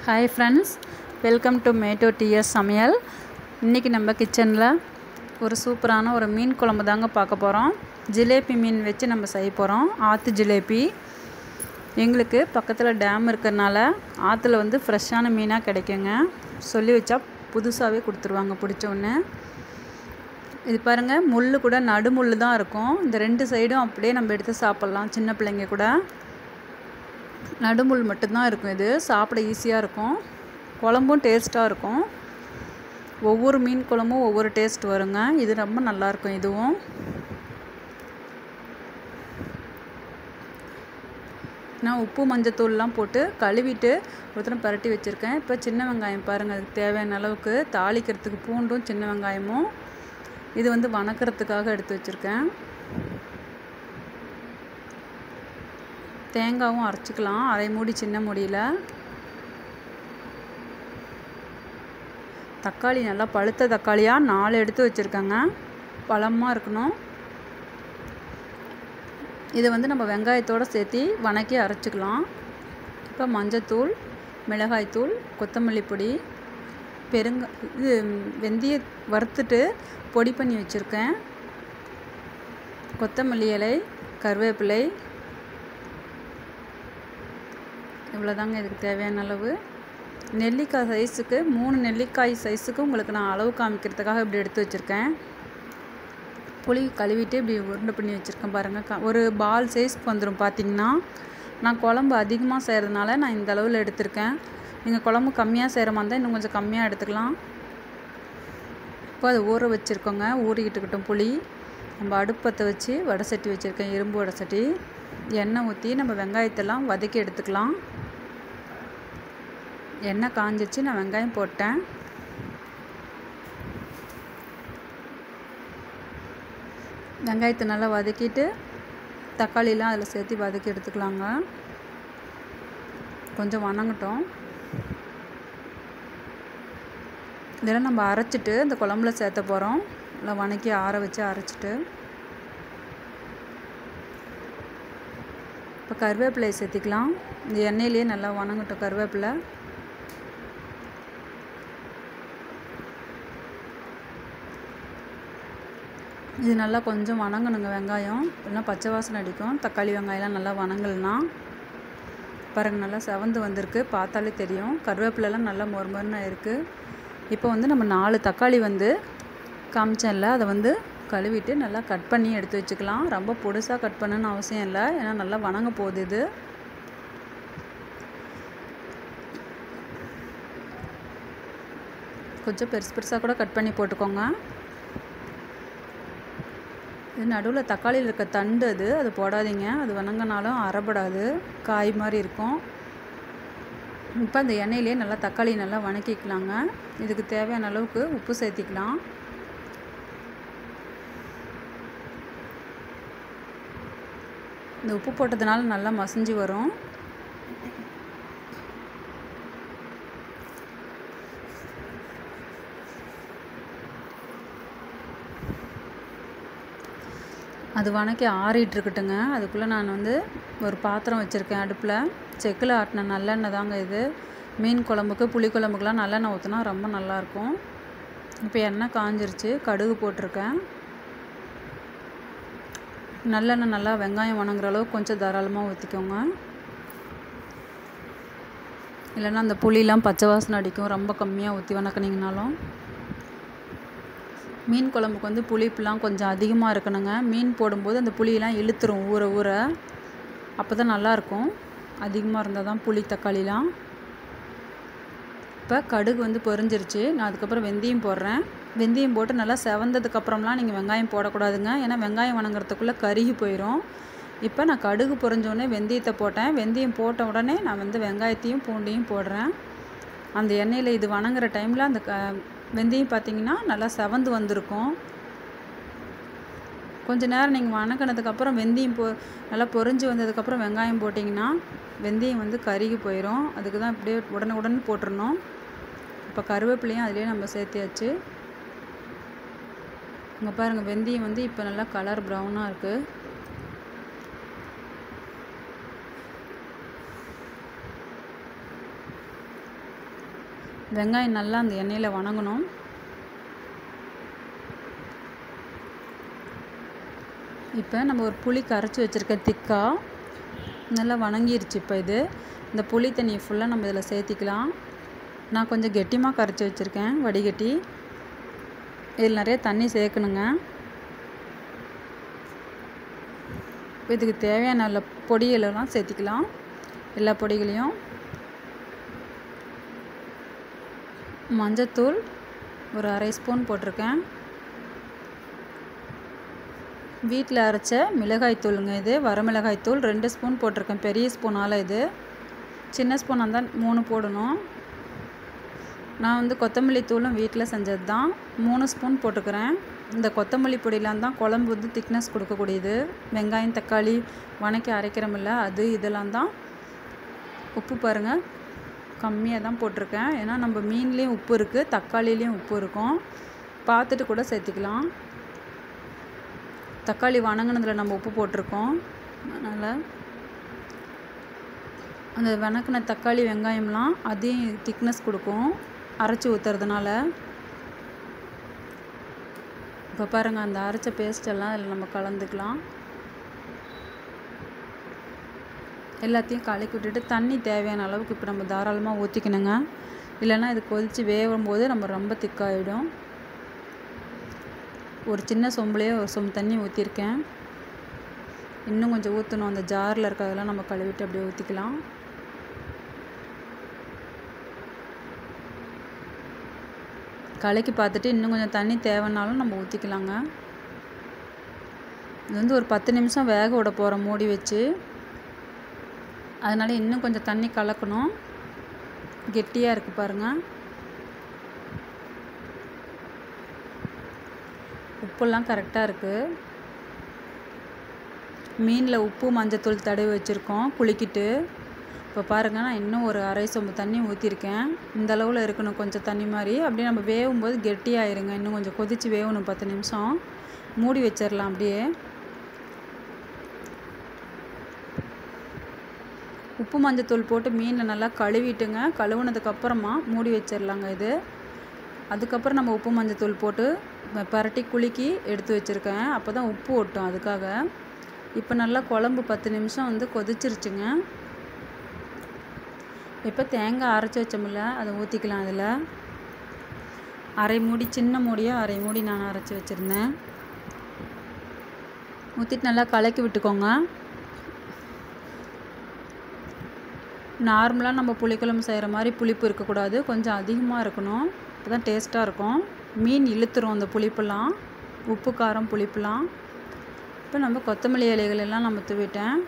hi friends welcome to Matto DS சமையல் இன்றைக்கி நம்ம கிச்சனில் ஒரு சூப்பரான ஒரு மீன் குழம்பு தாங்க பார்க்க போகிறோம் ஜிலேபி மீன் வச்சு நம்ம செய்ய போகிறோம் ஆற்று ஜிலேபி எங்களுக்கு பக்கத்தில் டேம் இருக்கிறனால ஆற்றுல வந்து ஃப்ரெஷ்ஷான மீனாக கிடைக்குங்க சொல்லி வச்சா புதுசாகவே கொடுத்துருவாங்க பிடிச்சோன்னே இது பாருங்கள் முள் கூட நடுமுள் தான் இருக்கும் இந்த ரெண்டு சைடும் அப்படியே நம்ம எடுத்து சாப்பிட்லாம் சின்ன பிள்ளைங்க கூட நடுமுள் மட்டும்தான் இருக்கும் இது சாப்பிட ஈஸியாக இருக்கும் குழம்பும் டேஸ்ட்டாக இருக்கும் ஒவ்வொரு மீன் குழம்பும் ஒவ்வொரு டேஸ்ட் வருங்க இது ரொம்ப நல்லாயிருக்கும் இதுவும் நான் உப்பு மஞ்சத்தூள்லாம் போட்டு கழுவிட்டு ஒருத்தரம் பரட்டி வச்சுருக்கேன் இப்போ சின்ன வெங்காயம் பாருங்கள் அதுக்கு தேவையான அளவுக்கு தாளிக்கிறதுக்கு பூண்டும் சின்ன வெங்காயமும் இது வந்து வணக்கிறதுக்காக எடுத்து வச்சுருக்கேன் தேங்காவும் அரைச்சிக்கலாம் அரை மூடி சின்ன மூடியில் தக்காளி நல்லா பழுத்த தக்காளியாக நாலு எடுத்து வச்சுருக்கேங்க பழமாக இருக்கணும் இதை வந்து நம்ம வெங்காயத்தோடு சேர்த்து வணக்கி அரைச்சிக்கலாம் இப்போ மஞ்சத்தூள் மிளகாய்த்தூள் கொத்தமல்லி பொடி பெருங்க இது வெந்தய வறுத்துட்டு பொடி பண்ணி வச்சுருக்கேன் கொத்தமல்லி இலை கருவேப்பிலை இவ்வளோதாங்க இதுக்கு தேவையான அளவு நெல்லிக்காய் சைஸுக்கு மூணு நெல்லிக்காய் சைஸுக்கு உங்களுக்கு நான் அளவு காமிக்கிறதுக்காக இப்படி எடுத்து வச்சுருக்கேன் புளி கழுவிட்டு இப்படி உருண்டை பண்ணி வச்சுருக்கேன் பாருங்கள் க ஒரு பால் சைஸ்க்கு வந்துடும் பார்த்திங்கன்னா நான் குழம்பு அதிகமாக செய்கிறதுனால நான் இந்த அளவில் எடுத்திருக்கேன் நீங்கள் குழம்பு கம்மியாக செய்கிற மாதிரி இருந்தால் இன்னும் கொஞ்சம் கம்மியாக எடுத்துக்கலாம் இப்போ அதை ஊற வச்சுருக்கோங்க ஊறிக்கிட்டுக்கிட்டோம் புளி நம்ம அடுப்பத்தை வச்சு வடை சட்டி வச்சுருக்கேன் இரும்பு வடை சட்டி எண்ணெய் ஊற்றி நம்ம வெங்காயத்தெல்லாம் வதக்கி எடுத்துக்கலாம் எண்ணெய் காஞ்சிச்சு நான் வெங்காயம் போட்டேன் வெங்காயத்தை நல்லா வதக்கிட்டு தக்காளிலாம் அதில் சேர்த்து வதக்கி எடுத்துக்கலாங்க கொஞ்சம் வணங்கட்டும் இதெல்லாம் நம்ம அரைச்சிட்டு இந்த குழம்புல சேர்த்த போகிறோம் நல்லா வணக்கி ஆற வச்சு அரைச்சிட்டு இப்போ கருவேப்பிலையை சேர்த்திக்கலாம் இந்த எண்ணெயிலேயே நல்லா வணங்கட்டும் கருவேப்பிலை இது நல்லா கொஞ்சம் வணங்கணுங்க வெங்காயம் இல்லைனா பச்சை வாசனை அடிக்கும் தக்காளி வெங்காயம்லாம் நல்லா வணங்கலைன்னா பாருங்கள் நல்லா செவந்து வந்திருக்கு பார்த்தாலே தெரியும் கருவேப்பிலெல்லாம் நல்லா மொறுமொறுன்னு இருக்குது இப்போ வந்து நம்ம நாலு தக்காளி வந்து காமிச்சேன்ல அதை வந்து கழுவிட்டு நல்லா கட் பண்ணி எடுத்து வச்சுக்கலாம் ரொம்ப பொடுசாக கட் பண்ணணும்னு அவசியம் இல்லை ஏன்னா நல்லா வணங்க போகுது இது கொஞ்சம் பெருசு பெருசாக கூட கட் பண்ணி போட்டுக்கோங்க இது நடுவில் தக்காளியில் இருக்க தண்டு அது அது போடாதீங்க அது வணங்கினாலும் அரைப்படாது காய் மாதிரி இருக்கும் இப்போ அந்த எண்ணெயிலே நல்லா தக்காளி நல்லா வணக்கிக்கலாங்க இதுக்கு தேவையான அளவுக்கு உப்பு சேர்த்திக்கலாம் இந்த உப்பு போட்டதுனால நல்லா மசிஞ்சு வரும் அது வணக்கி ஆறிட்டு இருக்கட்டுங்க அதுக்குள்ளே நான் வந்து ஒரு பாத்திரம் வச்சுருக்கேன் அடுப்பில் செக்கில் ஆட்டின நல்லெண்ணெய் தாங்க இது மீன் குழம்புக்கு புளி குழம்புக்கெலாம் நல்லெண்ணெய் ஊற்றினா ரொம்ப நல்லாயிருக்கும் இப்போ எண்ணெய் காஞ்சிருச்சு கடுகு போட்டிருக்கேன் நல்லெண்ணெய் நல்லா வெங்காயம் வணங்குற அளவுக்கு கொஞ்சம் தாராளமாக ஊற்றிக்கோங்க இல்லைன்னா அந்த புளிலாம் பச்சை வாசனை அடிக்கும் ரொம்ப கம்மியாக ஊற்றி வணக்கினீங்கனாலும் மீன் குழம்புக்கு வந்து புளிப்புலாம் கொஞ்சம் அதிகமாக இருக்கணுங்க மீன் போடும்போது அந்த புளியெலாம் இழுத்துரும் ஊற ஊற அப்போ தான் நல்லாயிருக்கும் அதிகமாக இருந்தால் தான் புளி தக்காளிலாம் இப்போ கடுகு வந்து பொரிஞ்சிருச்சு நான் அதுக்கப்புறம் வெந்தயம் போடுறேன் வெந்தயம் போட்டு நல்லா செவந்ததுக்கப்புறம்லாம் நீங்கள் வெங்காயம் போடக்கூடாதுங்க ஏன்னா வெங்காயம் வணங்குறதுக்குள்ளே கருகி போயிடும் இப்போ நான் கடுகு பொரிஞ்சோடனே வெந்தயத்தை போட்டேன் வெந்தயம் போட்ட உடனே நான் வந்து வெங்காயத்தையும் பூண்டையும் போடுறேன் அந்த எண்ணெயில் இது வணங்குற டைமில் அந்த க வெந்தயம் பார்த்தீங்கன்னா நல்லா செவந்து வந்திருக்கும் கொஞ்ச நேரம் நீங்கள் வணக்கினதுக்கப்புறம் வெந்தயம் பொ நல்லா பொரிஞ்சு வந்ததுக்கப்புறம் வெங்காயம் போட்டிங்கன்னா வெந்தயம் வந்து கருகி போயிடும் அதுக்கு தான் இப்படியே உடனே உடனே போட்டுடணும் இப்போ கருவேப்பிலையும் அதிலே நம்ம சேர்த்தியாச்சு இங்கே பாருங்கள் வெந்தயம் வந்து இப்போ நல்லா கலர் ப்ரௌனாக இருக்குது வெங்காயம் நல்லா அந்த எண்ணெயில் வணங்கணும் இப்போ நம்ம ஒரு புளி கரைச்சி வச்சுருக்க திக்கா நல்லா வணங்கிருச்சு இப்போ இது இந்த புளி தண்ணியை ஃபுல்லாக நம்ம இதில் சேர்த்திக்கலாம் நான் கொஞ்சம் கெட்டிமாக கரைச்சி வச்சுருக்கேன் வடிகட்டி இதில் நிறைய தண்ணி சேர்க்கணுங்க இதுக்கு தேவையான நல்ல பொடிகளெல்லாம் சேர்த்திக்கலாம் எல்லா பொடிகளையும் மஞ்சத்தூள் ஒரு அரை ஸ்பூன் போட்டிருக்கேன் வீட்டில் அரைச்ச மிளகாய் தூளுங்க இது வரமிளகாய் தூள் ரெண்டு ஸ்பூன் போட்டிருக்கேன் பெரிய ஸ்பூனால் இது சின்ன ஸ்பூனாக இருந்தால் மூணு போடணும் நான் வந்து கொத்தமல்லி தூளும் வீட்டில் செஞ்சது தான் மூணு ஸ்பூன் போட்டுக்கிறேன் இந்த கொத்தமல்லி பொடியெலாம் தான் குழம்பு வந்து திக்னஸ் கொடுக்கக்கூடியது வெங்காயம் தக்காளி வணக்கி அரைக்கிறோமில்ல அது இதெல்லாம் தான் உப்பு பாருங்கள் கம்மியாக தான் போட்டிருக்கேன் ஏன்னா நம்ம மீன்லேயும் உப்பு இருக்குது தக்காளிலேயும் உப்பு இருக்கும் பார்த்துட்டு கூட சேர்த்திக்கலாம் தக்காளி வணங்கினதில் நம்ம உப்பு போட்டிருக்கோம் அதனால் அந்த வணக்கின தக்காளி வெங்காயம்லாம் அதையும் திக்னஸ் கொடுக்கும் அரைச்சி ஊற்றுறதுனால இப்போ பாருங்கள் அந்த அரைச்ச பேஸ்டெல்லாம் அதில் நம்ம கலந்துக்கலாம் எல்லாத்தையும் கலக்கி விட்டுட்டு தண்ணி தேவையான அளவுக்கு இப்போ நம்ம தாராளமாக ஊற்றிக்கணுங்க இல்லைன்னா இது கொதித்து வேகும் போது நம்ம ரொம்ப திக்காயிடும் ஒரு சின்ன சொம்புலேயே ஒரு சொம்பு தண்ணி ஊற்றிருக்கேன் இன்னும் கொஞ்சம் ஊற்றணும் அந்த ஜாரில் இருக்கிறதெல்லாம் நம்ம கழுவிட்டு அப்படியே ஊற்றிக்கலாம் கலக்கி பார்த்துட்டு இன்னும் கொஞ்சம் தண்ணி தேவைன்னாலும் நம்ம ஊற்றிக்கலாங்க இது வந்து ஒரு பத்து நிமிஷம் வேக விட போகிறோம் மூடி வச்சு அதனால் இன்னும் கொஞ்சம் தண்ணி கலக்கணும் கெட்டியாக இருக்குது பாருங்கள் உப்பெல்லாம் கரெக்டாக இருக்குது மீனில் உப்பு மஞ்சத்தூள் தடவி வச்சுருக்கோம் குளிக்கிட்டு இப்போ பாருங்கள் நான் இன்னும் ஒரு அரை சொம்பு தண்ணி ஊற்றிருக்கேன் இந்த அளவில் இருக்கணும் கொஞ்சம் தண்ணி மாதிரி அப்படியே நம்ம வேகும்போது கெட்டியாயிருங்க இன்னும் கொஞ்சம் கொதித்து வேகணும் பத்து நிமிஷம் மூடி வச்சிடலாம் அப்படியே உப்பு மஞ்சத்தூள் போட்டு மீனை நல்லா கழுவிட்டுங்க கழுவுனதுக்கப்புறமா மூடி வச்சிடலாங்க இது அதுக்கப்புறம் நம்ம உப்பு மஞ்சத்தூள் போட்டு பரட்டி குலுக்கி எடுத்து வச்சுருக்கேன் அப்போ தான் உப்பு ஒட்டும் அதுக்காக இப்போ நல்லா குழம்பு பத்து நிமிஷம் வந்து கொதிச்சிருச்சுங்க இப்போ தேங்காய் அரைச்சி வச்சோம்ல அதை ஊற்றிக்கலாம் அதில் அரை மூடி சின்ன மூடியாக அரை மூடி நான் அரைச்சி வச்சுருந்தேன் ஊற்றிட்டு நல்லா கலக்கி விட்டுக்கோங்க நார்மலாக நம்ம புளிக்குழம்பு செய்கிற மாதிரி புளிப்பு இருக்கக்கூடாது கொஞ்சம் அதிகமாக இருக்கணும் அப்போ தான் டேஸ்ட்டாக இருக்கும் மீன் இழுத்துரும் அந்த புளிப்பெல்லாம் உப்பு காரம் புளிப்புலாம் இப்போ நம்ம கொத்தமல்லி இலைகள் எல்லாம் நம்ம தூவிட்டேன்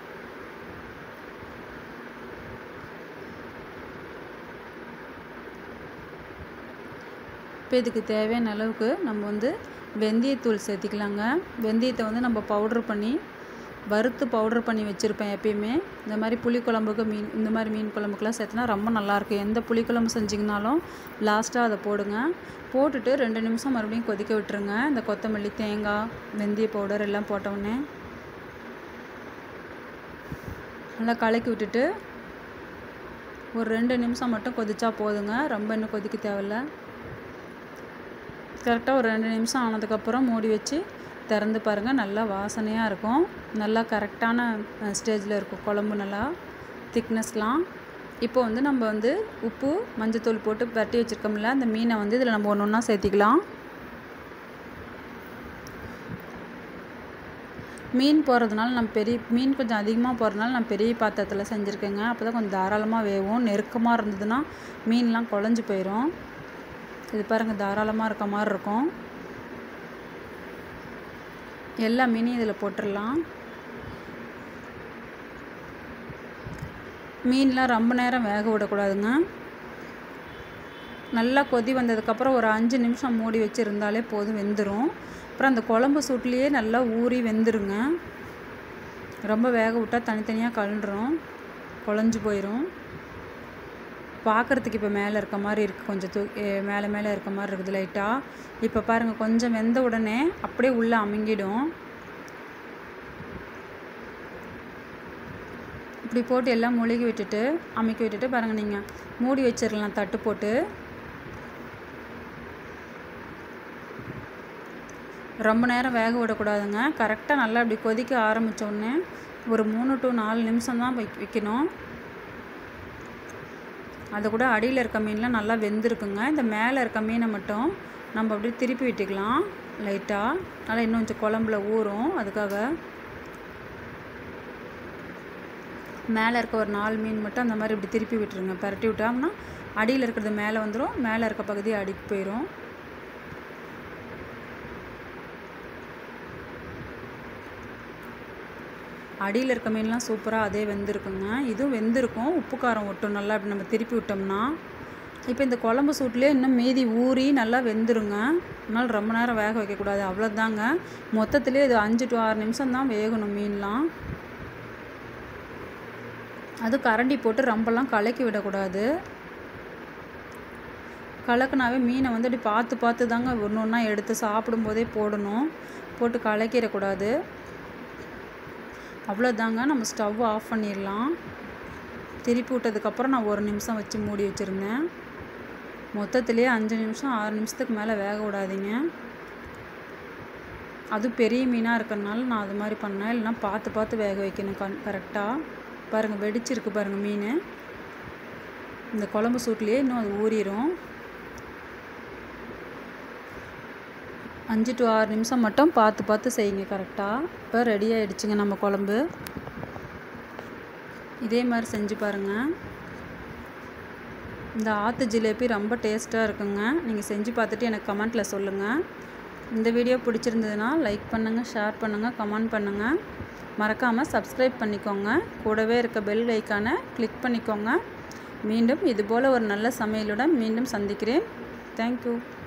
இப்போ இதுக்கு தேவையான அளவுக்கு நம்ம வந்து வெந்தயத்தூள் சேர்த்திக்கலாங்க வெந்தயத்தை வந்து நம்ம பவுட்ரு பண்ணி வறுத்து பவுட்ரு பண்ணி வச்சுருப்பேன் எப்பயுமே இந்த மாதிரி புளிக்குழம்புக்கு மீன் இந்த மாதிரி மீன் குழம்புக்கெலாம் சேர்த்துனா ரொம்ப நல்லாயிருக்கும் எந்த புளிக்குழம்பு செஞ்சிங்கனாலும் லாஸ்ட்டாக அதை போடுங்க போட்டுட்டு ரெண்டு நிமிஷம் மறுபடியும் கொதிக்க விட்டுருங்க இந்த கொத்தமல்லி தேங்காய் வெந்தய பவுடர் எல்லாம் போட்டவுடனே நல்லா கலக்கி விட்டுட்டு ஒரு ரெண்டு நிமிஷம் மட்டும் கொதிச்சா போதுங்க ரொம்ப இன்னும் கொதிக்க தேவையில்ல கரெக்டாக ஒரு ரெண்டு நிமிஷம் ஆனதுக்கப்புறம் மூடி வச்சு திறந்து பாருங்கள் நல்லா வாசனையாக இருக்கும் நல்லா கரெக்டான ஸ்டேஜில் இருக்கும் குழம்பு நல்லா திக்னஸ்லாம் இப்போ வந்து நம்ம வந்து உப்பு மஞ்சத்தூள் போட்டு பரட்டி வச்சுருக்கோம்ல அந்த மீனை வந்து இதில் நம்ம ஒன்று ஒன்றா சேர்த்திக்கலாம் மீன் போடுறதுனால நம்ம பெரிய மீன் கொஞ்சம் அதிகமாக போடுறதுனால நான் பெரிய பாத்திரத்தில் செஞ்சுருக்கேங்க அப்போ தான் கொஞ்சம் தாராளமாக வேகும் நெருக்கமாக இருந்ததுன்னா மீன்லாம் குழஞ்சி போயிடும் இது பாருங்கள் தாராளமாக இருக்க மாதிரி இருக்கும் எல்லா மீனையும் இதில் போட்டுடலாம் மீன்லாம் ரொம்ப நேரம் வேக விடக்கூடாதுங்க நல்லா கொதி வந்ததுக்கப்புறம் ஒரு அஞ்சு நிமிஷம் மூடி வச்சுருந்தாலே போதும் வெந்துடும் அப்புறம் அந்த குழம்பு சூட்லேயே நல்லா ஊறி வெந்துருங்க ரொம்ப வேக விட்டால் தனித்தனியாக கலண்டுரும் குழஞ்சி போயிடும் பார்க்குறதுக்கு இப்போ மேலே இருக்க மாதிரி இருக்குது கொஞ்சம் தூ மேலே மேலே இருக்க மாதிரி இருக்குது லைட்டாக இப்போ பாருங்கள் கொஞ்சம் வெந்த உடனே அப்படியே உள்ளே அமுங்கிடும் இப்படி போட்டு எல்லாம் மூழ்கி விட்டுட்டு அமைக்கி விட்டுட்டு பாருங்கள் நீங்கள் மூடி வச்சிடலாம் தட்டு போட்டு ரொம்ப நேரம் வேக விடக்கூடாதுங்க கரெக்டாக நல்லா இப்படி கொதிக்க ஆரம்பித்த உடனே ஒரு மூணு டு நாலு நிமிஷம் தான் வைக் வைக்கணும் அது கூட அடியில் இருக்க மீன்லாம் நல்லா வெந்திருக்குங்க இந்த மேலே இருக்க மீனை மட்டும் நம்ம அப்படியே திருப்பி விட்டுக்கலாம் லைட்டாக நல்லா இன்னும் கொஞ்சம் குழம்புல ஊறும் அதுக்காக மேலே இருக்க ஒரு நாலு மீன் மட்டும் அந்த மாதிரி இப்படி திருப்பி விட்டுருங்க பரட்டி விட்டோம்னா அடியில் இருக்கிறது மேலே வந்துடும் மேலே இருக்க பகுதி அடிக்கு போயிடும் அடியில் இருக்க மீன்லாம் சூப்பராக அதே வெந்திருக்குங்க இதுவும் வெந்திருக்கும் உப்பு காரம் ஒட்டும் நல்லா இப்படி நம்ம திருப்பி விட்டோம்னா இப்போ இந்த குழம்பு சூட்லேயே இன்னும் மீதி ஊறி நல்லா வெந்துருங்க அதனால் ரொம்ப நேரம் வேக வைக்கக்கூடாது அவ்வளோதாங்க மொத்தத்துலேயே இது அஞ்சு டு ஆறு நிமிஷம் தான் வேகணும் மீன்லாம் அது கரண்டி போட்டு ரொம்பலாம் கலக்கி விடக்கூடாது கலக்குனாவே மீனை வந்து அப்படி பார்த்து பார்த்து தாங்க ஒன்று ஒன்றா எடுத்து சாப்பிடும்போதே போடணும் போட்டு கலக்கிடக்கூடாது அவ்வளோதாங்க நம்ம ஸ்டவ் ஆஃப் பண்ணிடலாம் திருப்பி விட்டதுக்கப்புறம் நான் ஒரு நிமிஷம் வச்சு மூடி வச்சுருந்தேன் மொத்தத்துலேயே அஞ்சு நிமிஷம் ஆறு நிமிஷத்துக்கு மேலே வேக விடாதீங்க அதுவும் பெரிய மீனாக இருக்கிறனால நான் அது மாதிரி பண்ணேன் இல்லைனா பார்த்து பார்த்து வேக வைக்கணும் கண் கரெக்டாக பாருங்கள் வெடிச்சிருக்கு பாருங்கள் மீன் இந்த குழம்பு சூட்லேயே இன்னும் அது ஊறிடும் அஞ்சு டு ஆறு நிமிஷம் மட்டும் பார்த்து பார்த்து செய்யுங்க கரெக்டாக இப்போ ரெடி ஆகிடுச்சுங்க நம்ம குழம்பு இதே மாதிரி செஞ்சு பாருங்கள் இந்த ஆற்று ஜிலேபி ரொம்ப டேஸ்ட்டாக இருக்குங்க நீங்கள் செஞ்சு பார்த்துட்டு எனக்கு கமெண்ட்டில் சொல்லுங்கள் இந்த வீடியோ பிடிச்சிருந்ததுன்னா லைக் பண்ணுங்கள் ஷேர் பண்ணுங்கள் கமெண்ட் பண்ணுங்கள் மறக்காமல் சப்ஸ்கிரைப் பண்ணிக்கோங்க கூடவே இருக்க பெல் ஐக்கானை கிளிக் பண்ணிக்கோங்க மீண்டும் இதுபோல் ஒரு நல்ல சமையலுடன் மீண்டும் சந்திக்கிறேன் தேங்க்யூ